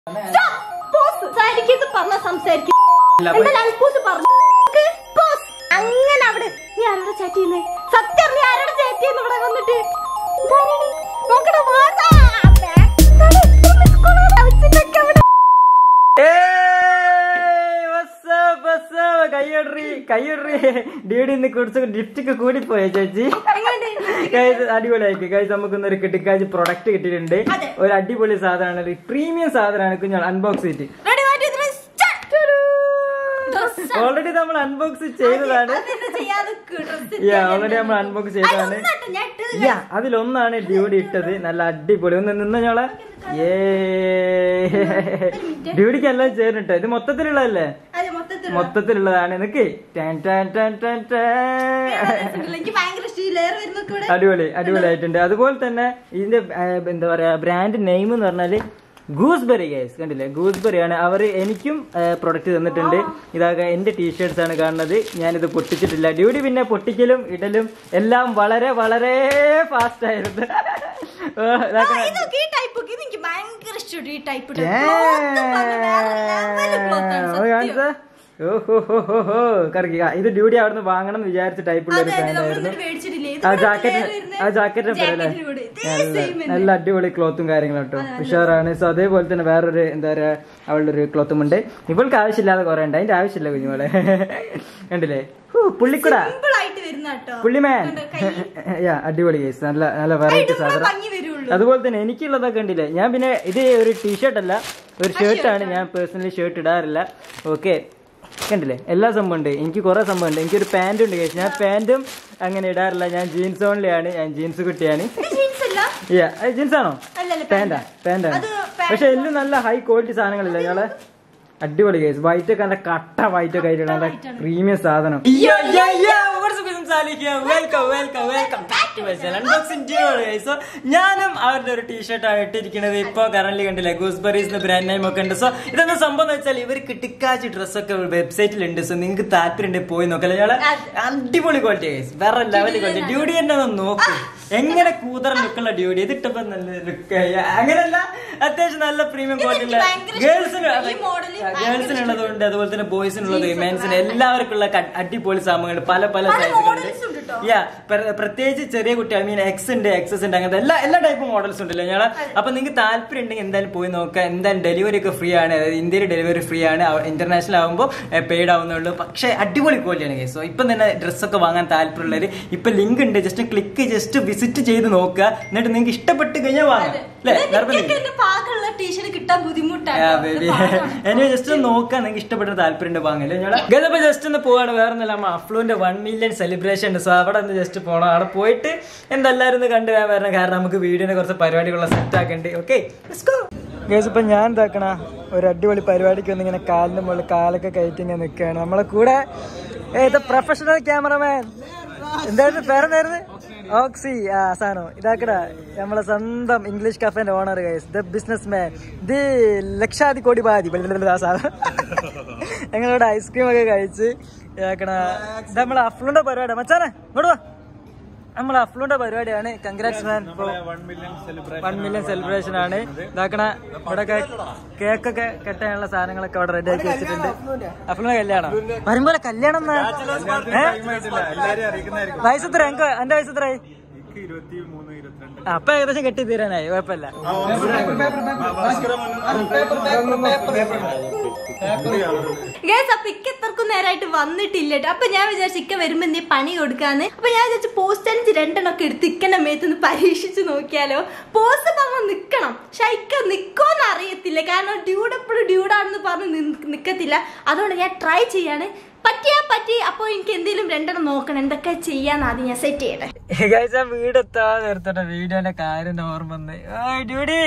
സംസാരിക്കുന്നത് പറഞ്ഞ സംസാരിക്കും എന്താ അൽപ്പൂസ് പറഞ്ഞു പോസ്. അങ്ങനെ അവിടെ നീ ആരോട് ചാറ്റ് ചെയ്യുന്നേ സത്യം നീ ആരോട് ചാറ്റ് ചെയ്യുന്നു ഇവിടെ വന്നിട്ട് ഇതാരെടി? നോക്കടാ, വാസാ. back എന്താണ്? ഇത്ര miss call ആ വെച്ചിട്ടൊക്കെ അവിടെ. കയ്യറി കയ്യറി ഡ്യൂഡി ഇന്ന് കുറച്ച് ലിഫ്റ്റ് കൂടി പോയ ചേച്ചി എങ്ങനെയുണ്ട്? ഗൈസ് അടിപൊളിയായിരിക്കും ഗൈസ് നമുക്ക് ഇന്നൊരു കിട്ടിക്കാച്ച് പ്രൊഡക്റ്റ് കിട്ടിയിട്ടുണ്ട് അതെ. ഒരു അടിപൊളി സാധനമാണ് ഒരു പ്രീമിയം സാധനമാണ് കുഞ്ഞാൾ അൺബോക്സ് ചെയ്തിട്ട് Ready, one, two, three, start. Dress ആണ്. ഓൾറെഡി നമ്മൾ അൺബോക്സ് ചെയ്തതാണ് അതെന്താ ചെയ്യാതെ dress Yeah, already നമ്മൾ unbox ചെയ്തതാണ്. അതൊന്നാട്ടോ ഞാൻ ഇട്ടത് യാ അതിലൊന്നാണ് ഡ്യൂഡി ഇട്ടത് നല്ല അടിപൊളി ഒന്ന് നിന്ന് ഞങ്ങളെ ഏ ഡ്യൂഡിക്ക് എല്ലാം ചേർന്നിട്ടോ ഇത് മൊത്തത്തിലുള്ളതല്ലേ അതെ മൊത്തത്തിൽ മൊത്തത്തിലുള്ളതാണ് നിക്ക് ടാൻ ടാൻ ടാൻ ടാൻ ടാൻ. എനിക്ക് ഭയങ്കര ഇഷ്ടം ഈ ലെയർ വരുന്നൊക്കെ ഇവിടെ അടിപൊളി അടിപൊളിയായിട്ടുണ്ട് അതുപോലെ തന്നെ ഇതിന്റെ ആ, എന്താ പറയാ ബ്രാൻഡ് നെയിം എന്ന് പറഞ്ഞാല് ഗൂസ്ബെറി ഗൈസ് കണ്ടില്ലേ ഗൂസ്ബെറി ആണ് അവർ എനിക്കും പ്രൊഡക്റ്റ് തന്നിട്ടുണ്ട് ഇതാകെ എന്റെ ടീഷർട്സ് ആണ് കാണുന്നത് ഞാനിത് പൊട്ടിച്ചിട്ടില്ല ഡ്യൂട്ടി പിന്നെ പൊട്ടിക്കലും ഇടലും എല്ലാം വളരെ വളരെ ഫാസ്റ്റ് ആയിരുന്നു ഓ, ആ, ഇതാക്കണ. ഇതൊക്കെ ഈ ടൈപ്പ് ഒക്കെ ഇത് എനിക്ക് ഭയങ്കര ഇഷ്ടം ഈ ടൈപ്പ് അത് കാണിച്ചാ? ഓഹോഹോഹോ. കറക്കി. ആ, ഇത് ഡ്യൂട്ടി അവിടുന്ന് വാങ്ങണം എന്ന് വിചാരിച്ച ടൈപ്പുള്ള ഒരു പാന്റ് ആയിരുന്നു ആ ജാക്കറ്റ് ആ ജാക്കറ്റിനെ പോലെ അല്ലേ നല്ല- നല്ല അടിപൊളി ക്ലോത്തും കാര്യങ്ങളും കേട്ടോ ഉഷാറാണ് സോ അതേപോലെ തന്നെ വേറൊരു എന്താ പറയാ അവളുടെ ഒരു ക്ലോത്തും ഉണ്ട് ഇവൾക്ക് ആവശ്യമില്ലാതെ കുറെ ഉണ്ട് അതിന്റെ ആവശ്യമില്ല കുഞ്ഞുമോളെ കണ്ടില്ലേ ഹൂ, പുള്ളിക്കുട സിമ്പിൾ ആയിട്ട് വരുന്ന കേട്ടോ പുള്ളിമാൻ കണ്ടോ, കൈ യാ അടിപൊളി കേസ് നല്ല നല്ല വെറൈറ്റി ഇടുമ്പോ സാധനം ഭംഗി വരുള്ളൂ അതുപോലെ തന്നെ എനിക്കുള്ളതൊക്കെ കണ്ടില്ലേ ഞാൻ പിന്നെ ഇത് ഒരു ടീഷർട്ട് അല്ല ഒരു ഷർട്ടാണ് ഞാൻ പേഴ്സണലി ഷർട്ട് ഇടാറില്ല ഓക്കെ കണ്ടില്ലേ എല്ലാ സംഭവം ഉണ്ട് എനിക്ക് കുറെ സംഭവം ഉണ്ട് എനിക്കൊരു പാന്റ് ഉണ്ട് കേസ് ഞാൻ പാന്റും അങ്ങനെ ഇടാറില്ല ഞാൻ ജീൻസ് ഓൺലി ആണ് ഞാൻ ജീൻസ് കുട്ടിയാണ് ഇത് ജീൻസ് അല്ല യാ ജീൻസ് ആണോ അല്ലല്ല പാന്റാ പാന്റാണ് അത് pant പക്ഷെ എല്ലാം നല്ല ഹൈ ക്വാളിറ്റി സാധനങ്ങളില്ല ഞങ്ങള് അടിപൊളി കേസ് വൈറ്റ് ഒക്കെ നല്ല കട്ട വൈറ്റ് ഒക്കെ ആയിട്ട് നല്ല പ്രീമിയം സാധനം ഞാനും അവരുടെ ഒരു ടീഷർട്ടാണ് ഇട്ടിരിക്കുന്നത് ഇപ്പൊ കറന്റ് കണ്ടില്ലേ ഗൂസ്ബറീസ് ബ്രാൻഡ് നെയിം ഒക്കെ ഉണ്ട് സോ ഇതെന്താ സംഭവം എന്ന് വെച്ചാൽ ഇവർ കിട്ടിക്കാച്ച് ഡ്രസ്സൊക്കെ വെബ്സൈറ്റിലുണ്ട് സോ നിങ്ങൾക്ക് താല്പര്യം ഉണ്ടെങ്കിൽ പോയി നോക്കല്ലേ ഞങ്ങള് അടിപൊളി ക്വാളിറ്റി കേസ് വേറെ ലെവൽ ക്വാളിറ്റി ഡ്യൂട്ടി തന്നെ ഒന്ന് നോക്കും എങ്ങനെ കൂതറ ലുക്കുള്ള ഡ്യൂട്ടി ഇതിട്ടപ്പോ നല്ല ലുക്ക് അങ്ങനല്ല അത്യാവശ്യം നല്ല പ്രീമിയം ക്വാളിറ്റി ഉള്ള ഭയങ്കര ഗേൾസിന് ഇഷ്ടപ്പെട്ടു. ഈ model ഭയങ്കര ഗേൾസിനുള്ളതുണ്ട് അതുപോലെ തന്നെ ബോയ്സിനുള്ളത് മെൻസിന് എല്ലാവർക്കും ഉള്ള ക- അടിപൊളി സാധനങ്ങൾ പല പല models ഉണ്ട് സൈസുകളുണ്ട് കേട്ടോ. യാ പ്രത്യേകിച്ച് ചെറിയ കുട്ടി ഐ മീൻ എക്സ് ഉണ്ട് എക്സസ് ഉണ്ട് അങ്ങനത്തെ എല്ലാ എല്ലാ ടൈപ്പ് മോഡൽസ് ഉണ്ടല്ലോ ഞങ്ങള് അപ്പൊ നിങ്ങൾക്ക് താല്പര്യം ഉണ്ടെങ്കിൽ എന്തായാലും പോയി നോക്കാം എന്തായാലും ഡെലിവറി ഒക്കെ ഫ്രീ ആണ് അതായത് ഇന്ത്യയിൽ ഡെലിവറി ഫ്രീ ആണ് ഇന്റർനാഷണൽ ആകുമ്പോൾ പെയ്ഡ് ആവുന്നുള്ളൂ പക്ഷേ അടിപൊളി ക്വാളിറ്റിയാണ് കേസ് സോ ഇപ്പം തന്നെ ഡ്രസ്സൊക്കെ വാങ്ങാൻ താല്പര്യമുള്ളവർ ഇപ്പൊ ലിങ്ക് ഉണ്ട് ജസ്റ്റ് ക്ലിക്ക് ജസ്റ്റ് വിസിറ്റ് ചെയ്ത് നോക്കുക എന്നിട്ട് നിങ്ങൾക്ക് ഇഷ്ടപ്പെട്ട് കഴിഞ്ഞാൽ വാങ്ങാം അല്ലേ നിർബന്ധമില്ല എന്റെ പാകമുള്ള ടീഷർട്ട് കിട്ടാൻ ബുദ്ധിമുട്ടാണ് ഇത് ബേബി പാകാണ്. എന്നെ ജസ്റ്റ് ഒന്ന് നോക്കാൻ നിങ്ങൾക്ക് ഇഷ്ടപ്പെട്ട താല്പര്യം വാങ്ങില്ലേ ഞങ്ങളെ ഗതപ്പോ ജസ്റ്റ് ഒന്ന് പോവാണ് വേറെ ഒന്നല്ല നമ്മ അഫ്ലുവിന്റെ വൺ മില്യൺ സെലിബ്രേഷൻ ഉണ്ട് സോ അവിടെ ഒന്ന് ജസ്റ്റ് പോകണം അവിടെ പോയിട്ട് എന്തെല്ലാരും ഒന്ന് കണ്ടു വരാൻ വരണം കാരണം നമുക്ക് വീഡിയോനെ കുറച്ച് പരിപാടികളെ സെറ്റ് ആക്കണ്ട് ഓക്കെ ഗേസ് ഇപ്പൊ ഞാൻ എന്താക്കണ ഒരു അടിപൊളി പരിപാടിക്ക് വന്ന് ഇങ്ങനെ കാലിന്റെ മുകളിൽ കാലൊക്കെ കയറ്റി ഇങ്ങനെ നിൽക്കുകയാണ് നമ്മളെ കൂടെ ഏത് പ്രൊഫഷണൽ ക്യാമറമാൻ എന്തായിരുന്നു പേരെന്തായിരുന്നു ഓക്സി ആ സാധനം ഇതാക്കട നമ്മളെ സ്വന്തം ഇംഗ്ലീഷ് കഫേന്റെ owner guys the business man the ലക്ഷാധി കോടി ബാധി ആ സാധനം ഞങ്ങളിവിടെ ഐസ്ക്രീം ഒക്കെ കഴിച്ച് ഇതാക്കണ ഇത് നമ്മളെ അഫ്ലുന്റെ പരിപാടി മച്ചാനെ ഇങ്ങോട്ട് വാ നമ്മളെ അഫ്ലുന്റെ പരിപാടിയാണ് congrats man one million celebration ആണ് ഇതാക്കണ ഇവിടെ കേക്കൊക്കെ കെട്ടാനുള്ള സാധനങ്ങളൊക്കെ അവിടെ റെഡി ആക്കി വെച്ചിട്ടുണ്ട് അഫ്ലുന്റെ കല്യാണം വരുമ്പോലെ കല്യാണം എന്നാ? ഏ? വയസ്സ് എത്ര എനിക്ക് എന്റെ വയസ്സ് എത്രയായി ആ, അപ്പൊ ഏകദേശം കെട്ടി തീരാനായി കുഴപ്പമില്ല ഗേസ് അപ്പൊ ഇക്ക എത്രക്കും നേരമായിട്ട് വന്നിട്ടില്ല ട്ടോ. അപ്പൊ ഞാൻ വിചാരിച്ചു ഇക്ക വരുമ്പോ എന്തേ പണി കൊടുക്കാന്ന് അപ്പൊ ഞാൻ വിചാരിച്ചു പോസ്റ്റ് അഞ്ച് രണ്ടെണ്ണം ഒക്കെ എടുത്ത് ഇക്കന്റെ മേത്തുനിന്ന് പരീക്ഷിച്ച് നോക്കിയാലോ പോസ്റ്റ് പറഞ്ഞ നിക്കണം പക്ഷെ ഇക്ക നിക്കോന്ന് അറിയത്തില്ല കാരണം ഡ്യൂഡ് എപ്പോഴും ഡ്യൂഡാണെന്ന് പറഞ്ഞ് നി- നിക്കത്തില്ല അതുകൊണ്ട് ഞാൻ ട്രൈ ചെയ്യാണ് പറ്റിയാ പറ്റി അപ്പൊ എനിക്ക് എന്തെങ്കിലും രണ്ടെണ്ണം നോക്കണം എന്തൊക്കെ ചെയ്യാന്ന് ആദ്യം ഞാൻ സെറ്റ് ചെയ്യട്ടെ ഗൈസ് ആ വീട് എത്താ നേരത്തെ വീഡിയോന്റെ കാര്യം ഓർമ്മ വന്ന് ഡ്യൂഡി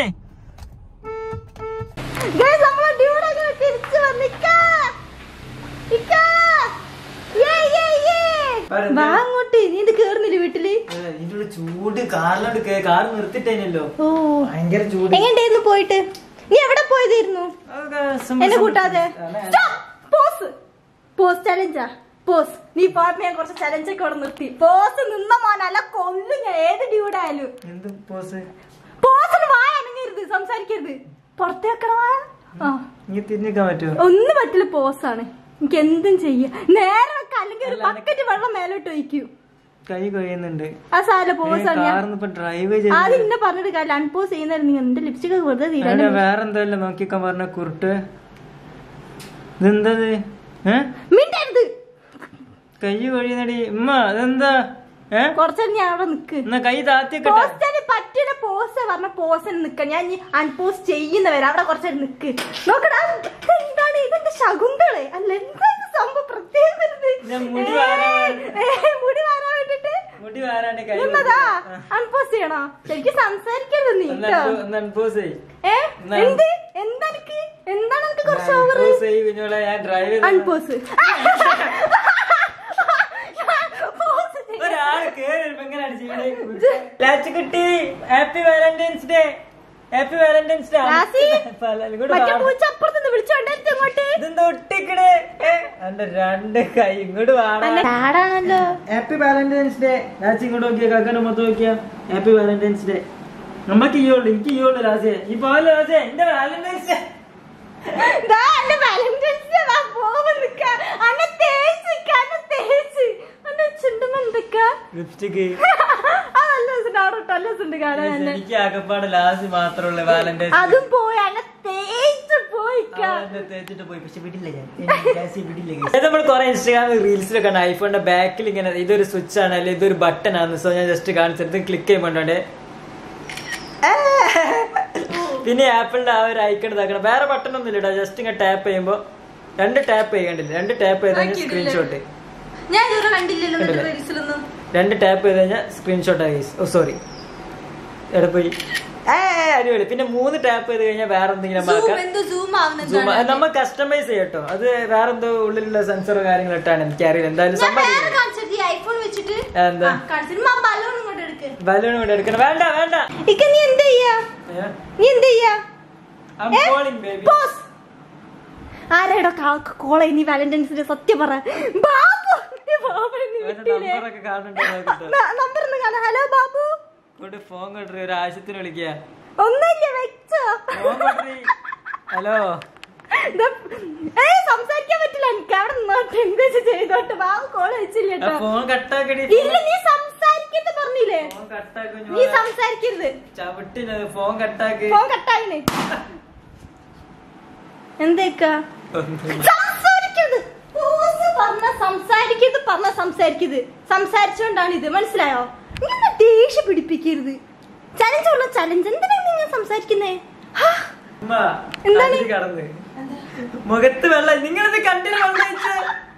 ഗേസ് നമ്മളെ ഡ്യൂഡ് അങ്ങനെ തിരിച്ചു വന്നിക്കാ ഇക്കാ യേ യേ യേ പറ, വാ അങ്ങോട്ട് നീ ഇത് കേറുന്നില്ല വീട്ടില് ഇതിന്റെ ഉള്ളിൽ ചൂട് കാറിലോട്ട് കാർ നിർത്തിട്ടേനല്ലോ ഓ ഭയങ്കര ചൂട് എങ്ങനെയായിരുന്നു പോയിട്ട് നീ എവിടെ പോയതായിരുന്നു എന്നെ കൂട്ടാതെ പോസ് പോസ് ചലഞ്ചാ പോസ് നീ പോയപ്പോ ഞാൻ കുറച്ച് ചലഞ്ച് ഒക്കെ അവിടെ നിർത്തി പോസ് നിന്ന മോനല്ല കൊല്ലും ഞാൻ ഏത് ഡ്യൂഡായാലും എന്ത് പോസ് പോസിന് വായ അനങ്ങരുത് സംസാരിക്കരുത് പുറത്തേക്കണ വായ ആ നീ തിരിഞ്ഞിക്കാൻ പറ്റുമോ ഒന്നും പറ്റില്ല പോസാണ് എനിക്ക് എന്തും ചെയ്യാം നേരെ വെക്ക അല്ലെങ്കിൽ ഒരു ബക്കറ്റ് വെള്ളം മേലോട്ട് ഒഴിക്കൂ കൈ കഴിയുന്നുണ്ട് ആ സാല പോസാണ് ഞാൻ കാറിന്ന് ഇപ്പൊ ഡ്രൈവ് ചെയ്ത് ആദ്യം ഇന്നെ പറഞ്ഞിട്ട് കാര്യം അൺപോസ് ചെയ്യുന്നതായിരുന്നു നിങ്ങൾ എന്റെ ലിപ്സ്റ്റിക് വെറുതെ തീരാൻ അതിന്റെ വേറെന്തല്ല നോക്കിക്കാൻ പറഞ്ഞ കുരുട്ട് ഇതെന്തത് ഏ മിണ്ടരുത് കൈ കഴിയുന്നടി ഉമ്മ ഇതെന്താ ഏ കുറച്ചു ഞാൻ അവിടെ നിക്ക് എന്നാ കൈ താത്തിയൊക്കെ പോസ്റ്റിന് പറ്റിയ പോസ് പറഞ്ഞ പോസിന് നിക്ക ഞാൻ ഇനി അൺപോസ് ചെയ്യുന്നവരെ അവിടെ കുറച്ചേരം നിക്ക് നോക്കടാ എന്താണ് ഇതെന്റെ ശകുന്തളെ അല്ല എന്താ ഇത് സംഭവം പ്രത്യേകത ഇത്? ഞാൻ മുടി ഏ, വാരാൻ ഏ, മുടി വാരാൻ വേണ്ടിട്ട് മുടി വാരാണ്ട് കൈ എന്നതാ അൺപോസ് ചെയ്യണോ ശരിക്കും സംസാരിക്കരുത് നീ കേട്ടോ അൺപോസ് ചെയ് ഏ എന്ത് എന്താ എനിക്ക് എന്താണ് എനിക്ക് കുറച്ച് ഓവർ അൺപോസ് ചെയ് കുഞ്ഞോളെ ഞാൻ ഡ്രൈവ് ചെയ്ത് അൺപോസ് ഒരാള് കേറി വരുമ്പോ എങ്ങനെയാണ് ചെയ്യണേ ലാച്ചുകുട്ടി happy valentine's day happy valentine's day ലാസി, മറ്റേ പൂച്ച അപ്പുറത്തുനിന്ന് വിളിച്ചോണ്ടായിരുന്നു അങ്ങോട്ട് ഇതെന്താ ഒട്ടിക്കണേ എന്റെ രണ്ട് കൈ ഇങ്ങോട്ട് വേണം ആടാണല്ലോ ഹാപ്പി വാലന്റൈൻസ് ഡേ ലാച്ചി ഇങ്ങോട്ട് നോക്കിയാ കാക്കന്റെ മൊത്തം നോക്കിയാ ഹാപ്പി വാലന്റൈൻസ് ഡേ നമ്മക്ക് ഈ ഉള്ളു എനിക്ക് ഈ ഉള്ളു ലാസിയെ ഈ പോലെ ലാസിയെ എന്റെ വാലന്റൈൻസ് ഡേ ദാ എന്റെ വാലന്റൈൻസ് ഡേ വാ പോവാൻ നിക്ക. അന്നെ തേച്ച് നിക്ക, അന്നെ തേച്ച്. അന്നെ ചുണ്ടുമ്മ എന്തൊക്ക? ലിപ്സ്റ്റിക് ആ നല്ല രസമുണ്ട്, അവിടെ ഇട്ടോ, നല്ല രസമുണ്ട് കാണാൻ തന്നെ. എനിക്ക് ആകപ്പാട് ലാസി മാത്രമുള്ള വാലന്റൈൻസ് അതും പോയി അന്നെ തേച്ച് പോയിക്ക തേച്ചിട്ട് പോയി പക്ഷെ വിടില്ല ഞാൻ ലാസി വിടില്ല guys. ഇത് നമ്മൾ കുറെ ഇൻസ്റ്റാഗ്രാം റീൽസിലൊക്കെ ആണ് ഐഫോണിന്റെ ബാക്കിൽ ഇങ്ങനെ ഇതൊരു സ്വിച്ച് ആണ് അല്ലെങ്കിൽ ഇതൊരു ബട്ടൺ ആണ് സോ ഞാൻ ജസ്റ്റ് കാണിച്ചത് ക്ലിക്ക് ചെയ്യുമ്പോണ്ടേ പിന്നെ ആപ്പിളിന്റെ ആ ഒരു ഐക്കൺ ഇതാക്കണം വേറെ ബട്ടൺ ഒന്നും ഇല്ല ജസ്റ്റ് ഇങ്ങനെ ടാപ്പ് ചെയ്യുമ്പോ രണ്ട് ടാപ്പ് ചെയ്യണ്ടില്ല രണ്ട് ടാപ്പ് ചെയ്ത് കഴിഞ്ഞാൽ സ്ക്രീൻഷോട്ട് ഞാൻ ഇതുവരെ കണ്ടില്ലല്ലോ കണ്ടില്ല. റീൽസിലൊന്നും രണ്ട് ടാപ്പ് ചെയ്ത് കഴിഞ്ഞാൽ സ്ക്രീൻഷോട്ട് ആയി ഓ സോറി എവിടെ പോയി ഏ അടിപൊളി പിന്നെ മൂന്ന് ടാപ്പ് ചെയ്ത് കഴിഞ്ഞാൽ വേറെ എന്തെങ്കിലും സൂം ആക്കാം എന്തോ സൂം ആവുന്നത് Zoom. അത് നമ്മൾ കസ്റ്റമൈസ് ചെയ്യട്ടോ അത് വേറെ എന്തോ ഉള്ളിലുള്ള സെൻസറോ കാര്യങ്ങളോ ഇട്ടാണ് എനിക്കറിയില്ല എന്തായാലും ഞാൻ സംഭവം വേറെ കാണിച്ചിട്ട് ഐഫോൺ വെച്ചിട്ട് എന്താ കാണിച്ചിട്ട് ബലൂൺ ഇങ്ങോട്ട് എടുക്ക് ബലൂൺ കൂടെ എടുക്കണം വേണ്ട വേണ്ട ഇക്ക നീ എന്ത് ചെയ്യാ നീ എന്ത് ചെയ്യാ I'm calling, baby. പോസ് ആരാടോ കോളേ നീ വാലന്റൈൻസ് ഡേ സത്യം പറ ബാബു ഈ ബാബുവിനെ നീ അവന്റെ വിട്ടില്ലേ? നമ്പറൊക്കെ കാണുന്നുണ്ടോ നോക്കട്ടെ ന- നമ്പർ ഒന്ന് കാണാം ഹലോ ബാബു കൊണ്ട് ഫോൺ കൊണ്ടു ഒരു ആവശ്യത്തിന് വിളിക്കുക ഒന്നുമില്ല വെച്ചോ ഫോൺ കൊണ്ടു ഹലോ ദാ- ഏയ് സംസാരിക്കാൻ പറ്റില്ല എനിക്ക് അവിടെ നിന്നോട്ട് എന്താ ചെയ്തോട്ട് ബാബു കോൾ വെച്ചില്ല ആ കേട്ടോ ഫോൺ കട്ടാക്കടി ഇല്ല നീ സംസാരിക്കരുത് പറഞ്ഞില്ലേ ഫോൺ കട്ടാക്കി നീ സംസാരിക്കരുത് ചവിട്ടിന് ഫോൺ കട്ടാക്കി ഫോൺ കട്ടായിന് എന്തേക്കാ സംസാരിക്കരുത് പോസ് പറഞ്ഞ സംസാരിക്കരുത് പറഞ്ഞ സംസാരിക്കരുത് സംസാരിച്ചോണ്ടാണ് ഇത് മനസ്സിലായോ ഇങ്ങനെ ദേഷ്യം പിടിപ്പിക്കരുത് ചലഞ്ച് ഉള്ള ചലഞ്ച് എന്തിനാണ് നിങ്ങൾ സംസാരിക്കുന്നേ ഹാ, ഉമ്മ, എന്താണ്? അതില് കടന്ന് മുഖത്ത് വെള്ളം നിങ്ങളിത് കണ്ടില്ല വെള്ളം ഒഴിച്ച്?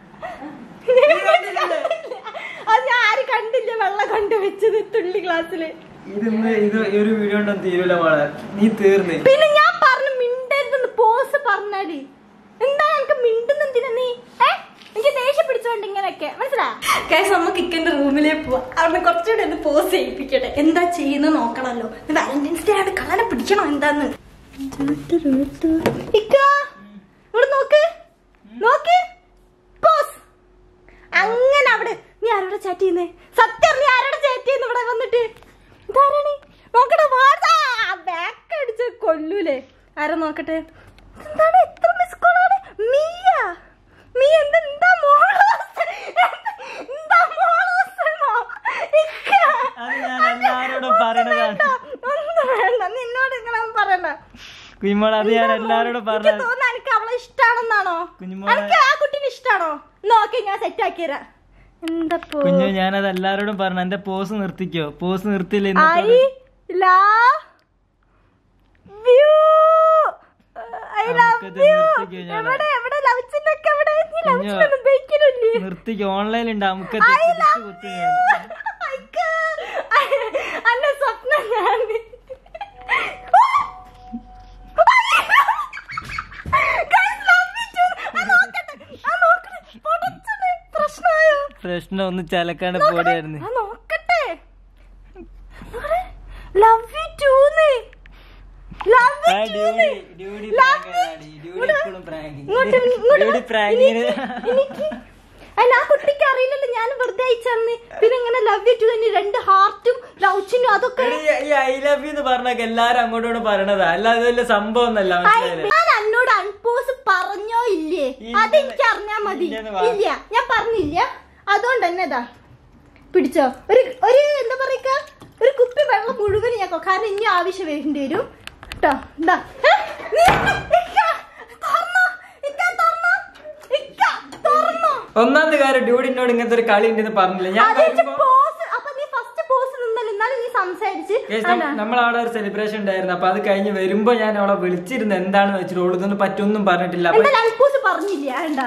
അത് ഞാൻ ആരും കണ്ടില്ല വെള്ളം കണ്ടു വെച്ചത് തുള്ളി ക്ലാസ്സില് ഇതിന്ന് ഇത് ഈ ഒരു വീഡിയോ കൊണ്ടൊന്നും തീരൂല മോളെ നീ തീർന്ന് പിന്നെ ഞാൻ പറഞ്ഞു മിണ്ടരുതെന്ന് പോസ് പറഞ്ഞാല് എന്താ എനിക്ക് മിണ്ടുന്ന എന്തിനാ നീ ഏ എനിക്ക് ദേഷ്യം പിടിച്ചോണ്ട് ഇങ്ങനെയൊക്കെ മനസ്സിലാ കേസ് നമുക്ക് ഇക്കന്റെ റൂമിലേക്ക് പോവാ അവിടെ കുറച്ചുകൂടെ ഒന്ന് പോസ് ചെയ്യിപ്പിക്കട്ടെ എന്താ ചെയ്യുന്നത് നോക്കണല്ലോ വാലന്റൈൻസ് ഡേ ആണ് കാണാൻ പിടിക്കണോ എന്താന്ന് ഇക്ക ഇവിടെ നോക്ക് നോക്ക് പോസ് അങ്ങനെ അവിടെ നീ ആരോടെ ചാറ്റ് ചെയ്യുന്നേ സത്യം നീ ആരോടെ ചാറ്റ് ചെയ്യുന്നു ഇവിടെ വന്നിട്ട് ഇതാരാണ് നോക്കട്ടെ വാടാ ബാക്ക് അടിച്ച് കൊല്ലൂലേ ആരാ നോക്കട്ടെ എന്താണ് എത്ര മിസ് കോളാണ് മിയ മിയ എന്താ എന്താ മോളോസ് എന്താ മോളോസെന്നോ ഇക്ക അത് ഞാൻ എല്ലാരോടും പറയണതാണ് ഒന്നും വേണ്ട നിന്നോട് ഇങ്ങനെ പറയണ്ട കുഞ്ഞുമോൾ അത് ഞാൻ എല്ലാരോടും എനിക്ക് പറഞ്ഞ തോന്നുന്നു എനിക്ക് അവളെ ഇഷ്ടാണെന്നാണോ കുഞ്ഞുമോളെ- എനിക്ക് ആ കുട്ടീനെ ഇഷ്ടാണോ നോക്കി ഞാൻ സെറ്റ് ആക്കിയരാ എന്താ പോ കുഞ്ഞു ഞാനത് എല്ലാരോടും പറഞ്ഞു എന്റെ പോസ് നിർത്തിക്കോ പോസ് നിർത്തിയില്ല I love you I love നമുക്കത് യു നിർത്തിക്കോ ഞാൻ. എവിടെ എവിടെ ലവ് ചിന്നൊക്കെ എവിടെ നീ ലവ് കുഞ്ഞോ. ചിന്നൊന്നും ഉപയോഗിക്കലില്ലേ നിർത്തിക്കോ ഓൺലൈനിൽ ഉണ്ട് നമുക്ക് ഐ ലവ് യു അന്ന സ്വപ്നം ഞാൻ Guys, love you too. ആ നോക്കട്ടെ, ആ നോക്കട്ടെ. പൊടച്ചനെ, പ്രശ്നമായോ പ്രശ്നം ഒന്ന് ചലക്കാണ്ട് പോടിയായിരുന്നു ആ നോക്കട്ടെ ലവ് യു ടൂന്ന് ലവ് ആ, യു ഡ്യൂഡി, ഡ്യൂഡി Love prank ആണ്, ഡ്യൂഡി ഇങ്ങോട്ട് എപ്പോഴും prank. ഇങ്ങോട്ട് ഇങ്ങോട്ട് ഡ്യൂഡി വാ. prank എനിക്ക് ന് എനിക്ക് അതിന് ആ കുട്ടിക്ക് അറിയില്ലല്ലോ ഞാൻ വെറുതെ അയച്ചന്ന് പിന്നെ ഇങ്ങനെ ലവ് യു ടു തന്നെ രണ്ട് ഹാർട്ടും ലൗച്ചിനും അതൊക്കെ എടി, ഈ ഐ ലവ് യു എന്ന് പറഞ്ഞൊക്കെ എല്ലാരും അങ്ങോട്ടും ഇങ്ങോട്ടും പറയണതാ അല്ലാതെ വലിയ സംഭവം ഒന്നല്ല മനസ്സിലായില്ലേ ഞാൻ എന്നോട് അൺപോസ് പറഞ്ഞോ ഇല്ലേ ഇല്ല. അതെനിക്ക് അറിഞ്ഞാ മതി ഇല്ലെന്ന് വാ. ഇല്ല ഞാൻ പറഞ്ഞില്ല അതുകൊണ്ട് തന്നെ ഇതാ പിടിച്ചോ ഒരു ഒരു എന്താ പറയുക ഒരു കുപ്പി വെള്ളം മുഴുവൻ ഞാൻ കൊ- കാരണം ഇനി ആവശ്യം വേണ്ടി വരും കേട്ടോ എന്താ ഒന്നാമത്തെ കാര്യം ഡ്യൂഡിനോട് ഇങ്ങനത്തെ ഒരു കളി ഉണ്ടെന്ന് പറഞ്ഞില്ല ഞാൻ വരുമ്പോ പോസ് അപ്പൊ നീ ഫസ്റ്റ് പോസ് നിന്നല്ലോ എന്നാലും നീ സംസാരിച്ച് അതാ. നമ്മളവിടെ ഒരു സെലിബ്രേഷൻ ഉണ്ടായിരുന്നു അപ്പൊ അത് കഴിഞ്ഞ് വരുമ്പോ ഞാൻ അവളെ വിളിച്ചിരുന്നു എന്താണെന്ന് വെച്ചിട്ട് ഓള് ഇതൊന്നും പറ്റൊന്നും പറഞ്ഞിട്ടില്ല അപ്പൊ എന്താ അൽക്കൂസ് പറഞ്ഞില്ല വേണ്ട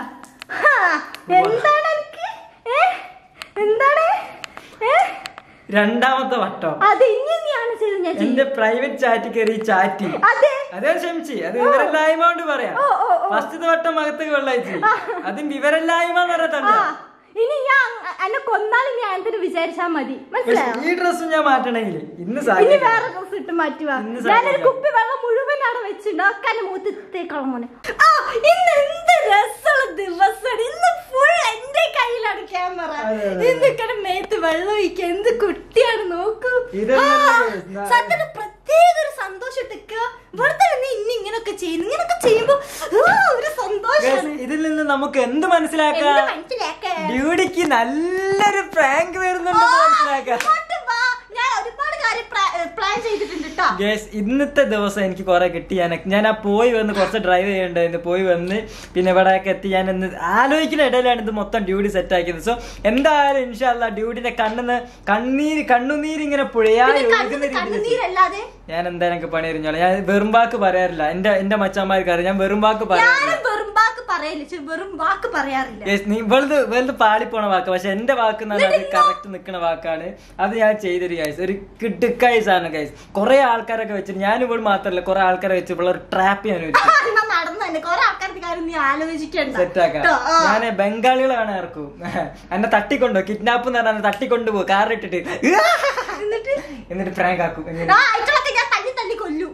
എന്താണ് എനിക്ക് ഏ? എന്താണ് ഏ? രണ്ടാമത്തെ വട്ടം അത് ഇനി നീയാണ് ചെയ്ത് ഞാൻ ചെയ്യും. എന്റെ പ്രൈവറ്റ് ചാറ്റ് കയറി ചാറ്റി അതെ അത് ഞാൻ ക്ഷമിച്ച് അത് വിവരമില്ലായ്മ കൊണ്ട് പറയാം ഓ, ഓ, ഓ. ഫസ്റ്റത്തെ വട്ടം അകത്തേക്ക് വെള്ളയച്ച് അതും വിവരമില്ലായ്മ എന്ന് ആ പറയത്തണ്ട ഇനി ഞാൻ എന്നെ കൊന്നാലും ഞാൻ എന്തിനു വിചാരിച്ചാ മതി മനസ്സിലായോ ഈ ഡ്രസ്സും ഞാൻ മാറ്റണമെങ്കിൽ ഇന്ന് ഇനി സാധ്യത വേറെ ഡ്രസ് ഇട്ട് മാറ്റി വാ ഇന്ന് ഞാനൊരു സാധിക്കാം. കുപ്പി വെള്ളം മുഴുവൻ അവിടെ വെച്ചിട്ടുണ്ട് ഒക്കെ എന്റെ മൂത്തേക്കോളം മോനെ ആ ഇന്ന് എന്ത് രസമുള്ള ദിവസമാണ് ഇന്ന് ഫുൾ എന്റെ കയ്യിലാണ് ക്യാമറ അതെ, അതെ, ഇന്ന് ഇങ്ങനെ മേത്ത് വെള്ളം ഒഴിക്കുക എന്ത് കുട്ടിയാണ് നോക്കൂ ഇതല്ലേ ആ, ന- സത്യത്തിൽ പ്രത്യേക ഒരു സന്തോഷം ഇട്ടേക്കുക വെറുതെ നീ ഇനി ഇങ്ങനൊക്കെ ചെയ്യുന്നു ഇങ്ങനൊക്കെ ചെയ്യുമ്പോ ആ, ഒരു Guys, സന്തോഷമാണ് ഇതിൽ നിന്ന് നമുക്ക് എന്ത് മനസ്സിലാക്കാം എന്ത് മനസ്സിലാക്കേ ഡ്യൂഡിക്ക് നല്ലൊരു പ്രാങ്ക് വരുന്നുണ്ടെന്ന് മനസ്സിലാക്കാം ഇങ്ങോട്ട് വാ. ഞാൻ ഒരുപാട് കാര്യം പ്ലാൻ ചെയ്തിട്ടുണ്ട് കേട്ടോ ഗേസ് ഇന്നത്തെ ദിവസം എനിക്ക് കുറെ കിട്ടി ഞാൻ ഞാൻ ആ പോയി വന്ന് കുറച്ച് ഡ്രൈവ് ചെയ്യണ്ടായിരുന്നു പോയി വന്ന് പിന്നെ ഇവിടെയൊക്കെ എത്തി ഞാൻ ഇന്ന് ആലോചിക്കുന്ന ഇടയിലാണ് ഇത് മൊത്തം ഡ്യൂട്ടി സെറ്റ് ആക്കിയത് സോ എന്തായാലും ഇൻഷാല്ല ഡ്യൂട്ടിന്റെ കണ്ണിന്ന് കണ്ണീര് കണ്ണുനീര് ഇങ്ങനെ പുഴയായി പിന്നെ ഒഴുകുന്ന കണ്ണിന് രീതിയിൽ കണ്ണുനീരല്ലാതെ ഞാൻ എന്തായാലും എനിക്ക് പണി എറിഞ്ഞോളാം ഞാൻ വെറും വാക്ക് പറയാറില്ല എന്റെ എന്റെ മച്ചന്മാർക്ക് അറിയാം ഞാൻ വെറും വാക്ക് പറയാറില്ല ഞാനും വെറും വാക്ക് പറയില്ല ചെ- വെറും വാക്ക് പറയാറില്ല Yes, നീ വെറുതെ വെറുതെ പാളിപ്പോണ വാക്ക് പക്ഷെ എന്റെ വാക്ക് എന്ന് പറഞ്ഞാൽ അത് കറക്റ്റ് നിൽക്കുന്ന വാക്കാണ് അത് ഞാൻ ചെയ്തൊരു ഗൈസ് ഒരു കിടുക്കായി സാധനം ഗൈസ് കുറെ ആൾക്കാരൊക്കെ വെച്ചിട്ട് ഞാൻ ഇവിടെ മാത്രല്ല കുറെ ആൾക്കാരെ വെച്ച് ഇവിടെ ഒരു ട്രാപ്പ് ഞാൻ വെച്ചു എന്നാ നടന്നു തന്നെ കൊറേ ആൾക്കാരുടെ കാര്യം നീ ആലോചിക്കണ്ട സെറ്റാക്കാം ട്ടോ, ആ. ഞാൻ ബംഗാളികളാണ് ഇറക്കും എന്നെ തട്ടിക്കൊണ്ടോ കിഡ്നാപ്പ് എന്ന് പറഞ്ഞാൽ തട്ടിക്കൊണ്ടു പോകും കാറിട്ടിട്ട് എന്നിട്ട് എന്നിട്ട് പ്രാങ്ക് ആക്കും എങ്ങനെ ആ ഇത്രയൊക്കെ ഞാൻ തല്ലി തല്ലി കൊല്ലു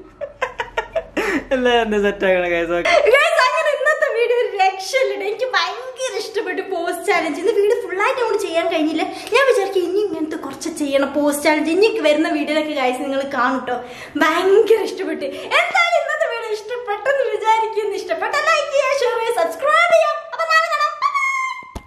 അല്ല എന്താ സെറ്റാക്കണം ഗൈസ് Guys, അങ്ങനെ ഇന്നത്തെ വീഡിയോ ഒരു രക്ഷയില്ല എനിക്ക് ഭയങ്കര ഇഷ്ടപ്പെട്ടു പോസ്റ്റ് ചാലഞ്ച് ഇന്ന് വീഡിയോ ഫുള്ളായിട്ട് നമ്മൾ ചെയ്യാൻ കഴിഞ്ഞില്ല ഞാൻ വിചാരിക്കും ഇനി ഇങ്ങനത്തെ കുറച്ച് ചെയ്യണം പോസ്റ്റ് ചാലഞ്ച് ഇനി വരുന്ന വീഡിയോയിലൊക്കെ ഗൈസ് നിങ്ങൾ കാണും ട്ടോ ഭയങ്കര ഇഷ്ടപ്പെട്ടു എന്തായാലും ഇന്നത്തെ വീഡിയോ ഇഷ്ടപ്പെട്ടെന്ന് വിചാരിക്കുന്നു ഇഷ്ടപ്പെട്ട ലൈക്ക് ചെയ്യുക ഷെയർ ചെയ്യുക സബ്സ്ക്രൈബ് ചെയ്യാം